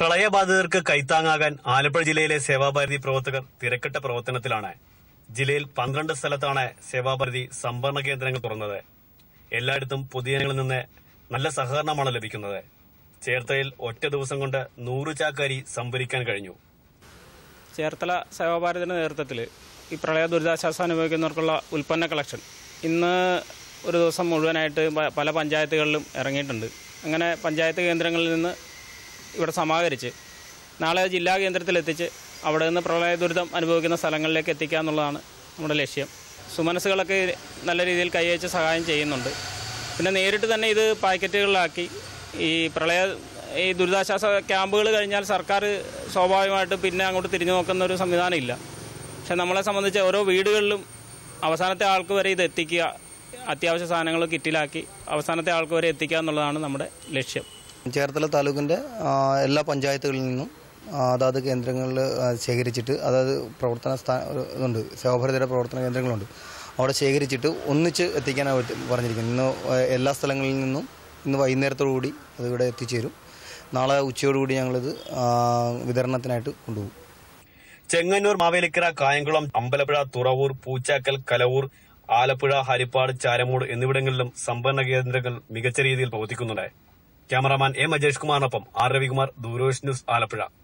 പ്രളയബാധിതർക്ക് കൈത്താങ്ങാകാൻ ആലപ്പുഴ ജില്ലയിലെ സേവാഭാരതി പ്രവർത്തകർ തിരക്കിട്ട പ്രവർത്തനത്തിലാണ് ജില്ലയിൽ പന്ത്രണ്ട് സ്ഥലത്താണ് സേവാഭാരതി സംഭരണ കേന്ദ്രങ്ങൾ തുറന്നത് എല്ലായിടത്തും പൊതുജനങ്ങളിൽ നിന്ന് നല്ല സഹകരണമാണ് ലഭിക്കുന്നത് ചേർത്തലയിൽ ഒറ്റ ദിവസം കൊണ്ട് നൂറ് ചാക്കരി സംഭരിക്കാൻ കഴിഞ്ഞു ചേർത്തല സേവാഭാരതിന്റെ നേതൃത്വത്തിൽ ഈ പ്രളയ ദുരിതാശ്വാസം അനുഭവിക്കുന്നവർക്കുള്ള ഉൽപ്പന്ന കളക്ഷൻ ഇന്ന് ഒരു ദിവസം മുഴുവനായിട്ട് പ- പല പഞ്ചായത്തുകളിലും ഇറങ്ങിയിട്ടുണ്ട് അങ്ങനെ പഞ്ചായത്ത് കേന്ദ്രങ്ങളിൽ നിന്ന് ഇവിടെ സമാഹരിച്ച് നാളെ ജില്ലാ കേന്ദ്രത്തിലെത്തിച്ച് അവിടെ നിന്ന് പ്രളയ ദുരിതം അനുഭവിക്കുന്ന സ്ഥലങ്ങളിലേക്ക് എത്തിക്കുക എന്നുള്ളതാണ് നമ്മുടെ ലക്ഷ്യം സുമനസ്സുകളൊക്കെ നല്ല രീതിയിൽ കൈവച്ച് സഹായം ചെയ്യുന്നുണ്ട് പിന്നെ നേരിട്ട് തന്നെ ഇത് പാക്കറ്റുകളിലാക്കി ഈ പ്രളയ ഈ ദുരിതാശ്വാസ ക്യാമ്പുകൾ കഴിഞ്ഞാൽ സർക്കാർ സ്വാഭാവികമായിട്ടും പിന്നെ അങ്ങോട്ട് തിരിഞ്ഞു നോക്കുന്ന ഒരു സംവിധാനം ഇല്ല പക്ഷെ നമ്മളെ സംബന്ധിച്ച് ഓരോ വീടുകളിലും അവസാനത്തെ ആൾക്ക് വരെ ഇത് എത്തിക്കുക അത്യാവശ്യ സാധനങ്ങൾ കിറ്റിലാക്കി അവസാനത്തെ ആൾക്ക് വരെ എത്തിക്കുക എന്നുള്ളതാണ് നമ്മുടെ ലക്ഷ്യം ചേർത്തല താലൂക്കിൻ്റെ ആ, എല്ലാ പഞ്ചായത്തുകളിൽ നിന്നും ആ, അതാത് കേന്ദ്രങ്ങളിൽ ആ, ശേഖരിച്ചിട്ട് അതായത് പ്രവർത്തന സ്ഥാ ഇതുണ്ട് സേവാഭാരതിയുടെ പ്രവർത്തന കേന്ദ്രങ്ങളുണ്ട് അവിടെ ശേഖരിച്ചിട്ട് ഒന്നിച്ച് എത്തിക്കാനാണ് പറ്റി- പറഞ്ഞിരിക്കുന്നത് ഇന്ന് ആ, എല്ലാ സ്ഥലങ്ങളിൽ നിന്നും ഇന്ന് വൈകുന്നേരത്തോടു കൂടി അത് ഇവിടെ എത്തിച്ചേരും നാളെ ഉച്ചയോടുകൂടി ഞങ്ങളിത് ആ, വിതരണത്തിനായിട്ട് കൊണ്ടുപോകും ചെങ്ങന്നൂർ മാവേലിക്കര കായംകുളം അമ്പലപ്പുഴ തുറവൂർ പൂച്ചാക്കൽ കലവൂർ ആലപ്പുഴ ഹരിപ്പാട് ചാരമൂട് എന്നിവിടങ്ങളിലും സംഭരണ കേന്ദ്രങ്ങൾ മികച്ച രീതിയിൽ പ്രവർത്തിക്കുന്നുണ്ട് ക്യാമറാമാൻ എ മജേഷ് കുമാറിനൊപ്പം ആർ രവികുമാർ ദൂരോഷ് ന്യൂസ് ആലപ്പുഴ